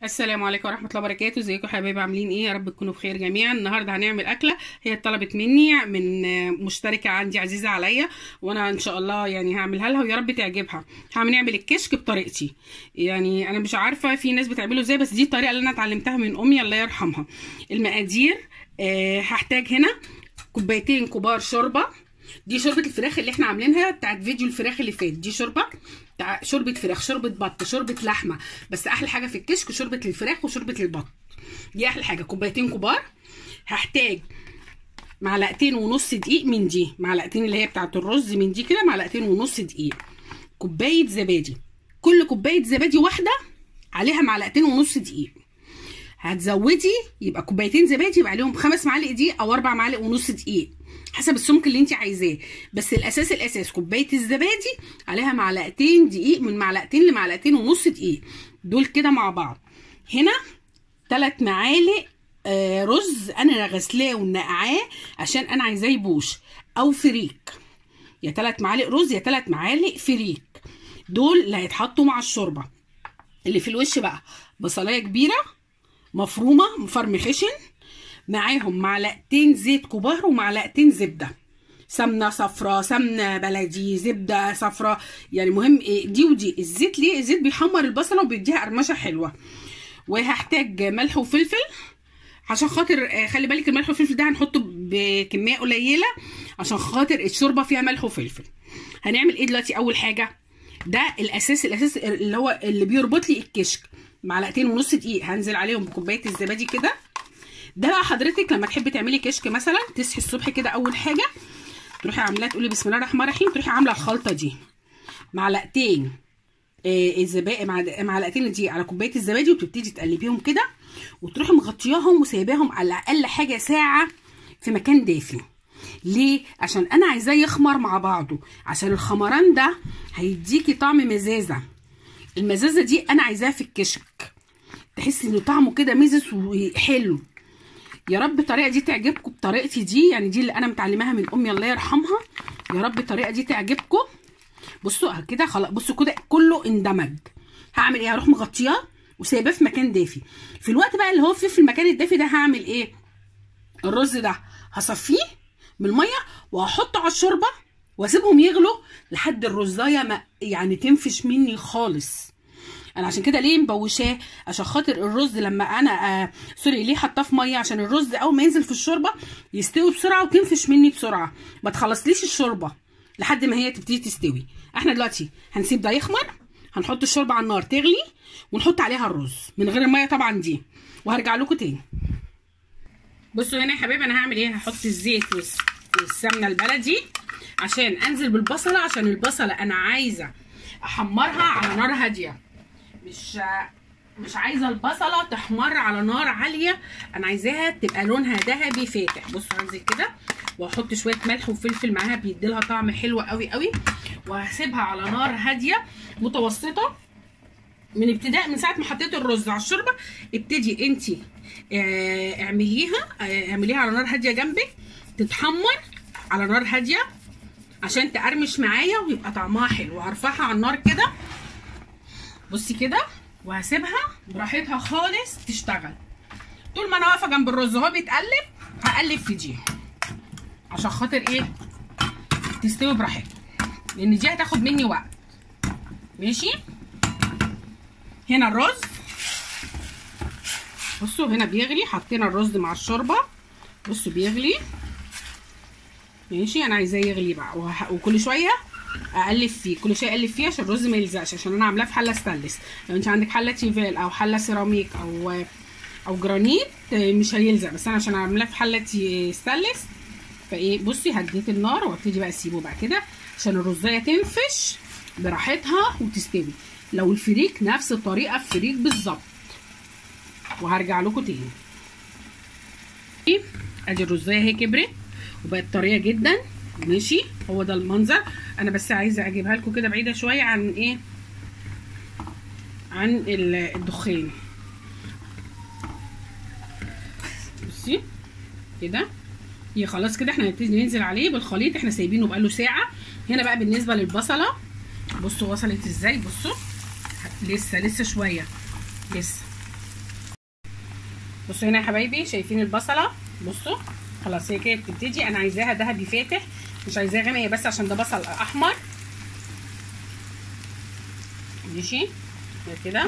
السلام عليكم ورحمه الله وبركاته ازيكم يا حبايبي عاملين ايه يا رب تكونوا بخير جميعا النهارده هنعمل اكله هي طلبت مني من مشتركه عندي عزيزه عليا وانا ان شاء الله يعني هعملها لها ويا رب تعجبها هنعمل الكشك بطريقتي يعني انا مش عارفه في ناس بتعمله ازاي بس دي الطريقه اللي انا اتعلمتها من امي الله يرحمها المقادير آه هحتاج هنا كوبايتين كبار شوربه دي شوربه الفراخ اللي احنا عاملينها بتاعت فيديو الفراخ اللي فات دي شوربه بتاع شوربه فراخ شوربه بط شوربه لحمه بس احلى حاجه في الكشك شوربه الفراخ وشوربه البط دي احلى حاجه كوبايتين كبار هحتاج معلقتين ونص دقيق من دي معلقتين اللي هي بتاعت الرز من دي كده معلقتين ونص دقيق كوبايه زبادي كل كوبايه زبادي واحده عليها معلقتين ونص دقيق هتزودي يبقى كوبايتين زبادي يبقى عليهم خمس معالق دقيق او اربع معالق ونص دقيق حسب السمك اللي انت عايزاه بس الاساس الاساس كوبايه الزبادي عليها معلقتين دقيق من معلقتين لمعلقتين ونص دقيق دول كده مع بعض هنا ثلاث معالق آه رز انا غسلاه ونقعاه عشان انا عايزاه يبوش او فريك يا ثلاث معالق رز يا ثلاث معالق فريك دول اللي هيتحطوا مع الشوربه اللي في الوش بقى بصلايه كبيره مفرومه مفرم خشن معاهم معلقتين زيت كبار ومعلقتين زبده سمنه صفراء سمنه بلدي زبده صفراء يعني مهم ايه دي ودي الزيت ليه الزيت بيحمر البصله وبيديها قرمشه حلوه وهحتاج ملح وفلفل عشان خاطر خلي بالك الملح والفلفل ده هنحطه بكميه قليله عشان خاطر الشوربه فيها ملح وفلفل هنعمل ايه دلوقتي اول حاجه ده الاساس الاساس اللي هو اللي بيربط لي الكشك معلقتين ونص دقيق هنزل عليهم بكوبايه الزبادي كده ده بقى حضرتك لما تحبي تعملي كشك مثلا تصحي الصبح كده اول حاجه تروحي عاملاه تقولي بسم الله الرحمن الرحيم تروحي عامله الخلطه دي معلقتين آه الزبادي معلقتين دي على كوبايه الزبادي وتبتدي تقلبيهم كده وتروحي مغطياهم وسايباهم على الاقل حاجه ساعه في مكان دافي ليه عشان انا عايزاه يخمر مع بعضه عشان الخمران ده هيديكي طعم مزازه المزازه دي انا عايزاها في الكشك تحسي ان طعمه كده مزز وحلو يا رب الطريقه دي تعجبكم بطريقتي دي يعني دي اللي انا متعلماها من امي الله يرحمها يا رب الطريقه دي تعجبكم بصوا كده خلاص بصوا كده كله اندمج هعمل ايه هروح مغطياه وسايباه في مكان دافي في الوقت بقى اللي هو فيه في المكان الدافي ده هعمل ايه الرز ده هصفيه من الميه وهحطه على الشوربه واسيبهم يغلوا لحد الرزايه ما يعني تنفش مني خالص انا عشان كده ليه مبوشاه عشان خاطر الرز لما انا آه سوري ليه حطاه في ميه عشان الرز اول ما ينزل في الشوربه يستوي بسرعه وتنفش مني بسرعه ما تخلصليش الشوربه لحد ما هي تبتدي تستوي احنا دلوقتي هنسيب ده يخمر هنحط الشوربه على النار تغلي ونحط عليها الرز من غير الميه طبعا دي وهرجع لكم تاني بصوا هنا يا حبايبي انا هعمل ايه هحط الزيت والسمنه البلدي عشان انزل بالبصله عشان البصله انا عايزه احمرها على نار هاديه مش مش عايزه البصله تحمر على نار عاليه انا عايزاها تبقى لونها ذهبي فاتح بصوا هنزل كده واحط شويه ملح وفلفل معاها بيدي لها طعم حلو قوي قوي وهسيبها على نار هاديه متوسطه من ابتداء من ساعه ما حطيت الرز على الشوربه ابتدي انت اعمليها اعمليها على نار هاديه جنبك تتحمر على نار هاديه عشان تقرمش معايا ويبقى طعمها حلو هرفعها على النار كده بصي كده وهسيبها براحتها خالص تشتغل طول ما انا واقفه جنب الرز وهو بيتقلب هقلب في دي عشان خاطر ايه تستوي براحتها لان دي هتاخد مني وقت ماشي هنا الرز بصوا هنا بيغلي حطينا الرز مع الشوربه بصوا بيغلي ماشي انا عايزاه يغلي بقى وه... وكل شويه اقلب فيه كل شويه اقلب فيه عشان الرز ما يلزقش عشان انا عاملاه في حله ستانلس لو انت عندك حله تيفال او حله سيراميك او او جرانيت مش هيلزق بس انا عشان عاملاه في حله ستانلس فايه بصي هديت النار وابتدي بقى اسيبه بقى كده عشان الرزايه تنفش براحتها وتستوي لو الفريك نفس الطريقه الفريك بالظبط وهرجع لكم تاني ادي الرزايه اهي كبرت وبقت طريه جدا ماشي هو ده المنظر انا بس عايزه اجيبها لكم كده بعيده شويه عن ايه عن الدخان بصي كده هي خلاص كده احنا هنبتدي ننزل عليه بالخليط احنا سايبينه بقاله ساعه هنا بقى بالنسبه للبصله بصوا وصلت ازاي بصوا لسه لسه شويه لسه بصوا هنا يا حبايبي شايفين البصله بصوا خلاص هي كده بتبتدي انا عايزاها ذهبي فاتح مش عايزاها غامق بس عشان ده بصل احمر ماشي كده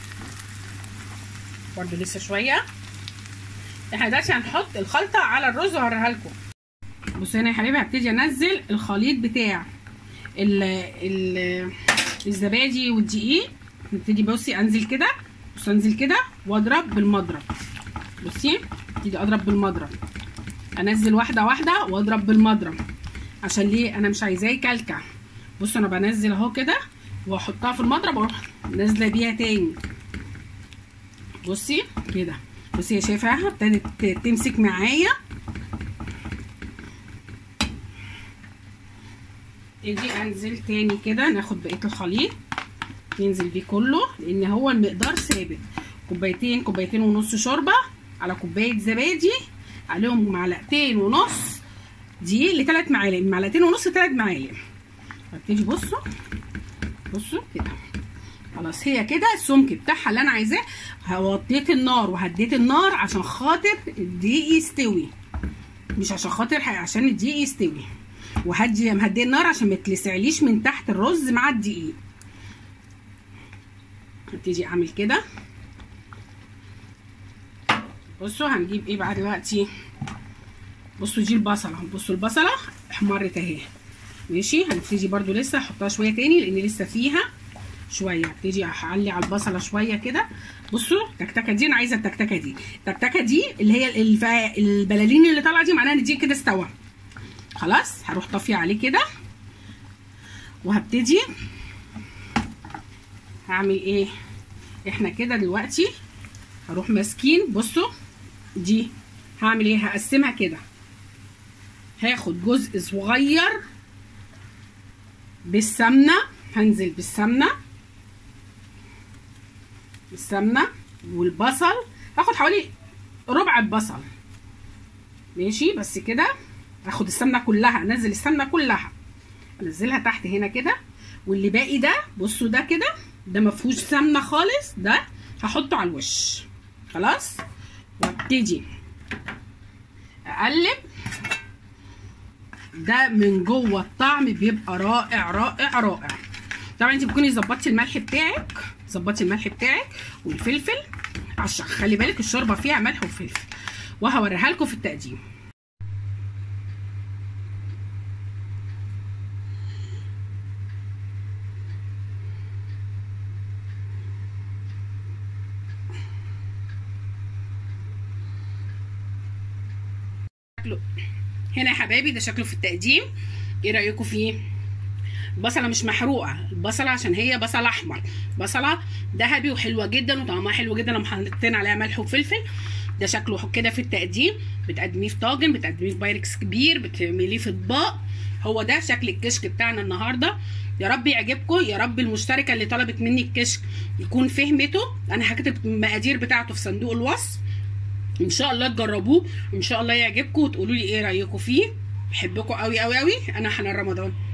برده لسه شويه احنا دلوقتي هنحط الخلطه على الرز وهوريها لكم بصوا هنا يا حبايبي هبتدي انزل الخليط بتاع ال ال الزبادي والدقيق نبتدي بصي انزل كده بص انزل كده واضرب بالمضرب بصي ابتدي اضرب بالمضرب انزل واحده واحده واضرب بالمضرب عشان ليه انا مش عايزاه يكلكع بصوا انا بنزل اهو كده واحطها في المضرب واروح نازله بيها تاني بصي كده بصي يا شايفاها ابتدت تمسك معايا اجي انزل تاني كده ناخد بقيه الخليط ننزل بيه كله لان هو المقدار ثابت كوبايتين كوبايتين ونص شوربه على كوبايه زبادي عليهم معلقتين ونص دقيق لثلاث معالق معلقتين ونص ثلاث معالق هبتدي بصوا بصوا كده خلاص هي كده السمك بتاعها اللي انا عايزاه وطيت النار وهديت النار عشان خاطر الدقيق يستوي مش عشان خاطر عشان الدقيق يستوي وهدي مهديه النار عشان ما تلسعليش من تحت الرز مع الدقيق هبتدي اعمل كده بصوا هنجيب ايه بقى دلوقتي بصوا دي البصله بصوا البصله احمرت اهي ماشي هنبتدي برده لسه احطها شويه تاني لان لسه فيها شويه هبتدي اعلي على البصله شويه كده بصوا التكتكه دي انا عايزه التكتكه دي التكتكه دي اللي هي الف... البلالين اللي طالعه دي معناها ان دي كده استوى خلاص هروح طافيه عليه كده وهبتدي هعمل ايه احنا كده دلوقتي هروح ماسكين بصوا دي هعمل ايه هقسمها كده هاخد جزء صغير بالسمنه هنزل بالسمنه بالسمنه والبصل هاخد حوالي ربع البصل ماشي بس كده هاخد السمنه كلها انزل السمنه كلها انزلها تحت هنا كده واللي باقي ده بصوا ده كده ده ما فيهوش سمنه خالص ده هحطه على الوش خلاص وابتدي اقلب ده من جوه الطعم بيبقى رائع رائع رائع طبعا انت بتكوني ظبطتي الملح بتاعك ظبطي الملح بتاعك والفلفل عشان خلي بالك الشوربه فيها ملح وفلفل وهوريها لكم في التقديم شكله هنا يا حبايبي ده شكله في التقديم ايه رايكم فيه البصله مش محروقه البصله عشان هي بصل احمر بصله ذهبي وحلوه جدا وطعمها حلو جدا لما حطينا عليها ملح وفلفل ده شكله كده في التقديم بتقدميه في طاجن بتقدميه في بايركس كبير بتعمليه في اطباق هو ده شكل الكشك بتاعنا النهارده يا رب يعجبكم يا رب المشتركه اللي طلبت مني الكشك يكون فهمته انا هكتب المقادير بتاعته في صندوق الوصف ان شاء الله تجربوه وان شاء الله يعجبكم وتقولوا لي ايه رايكم فيه بحبكم قوي قوي قوي انا حنان رمضان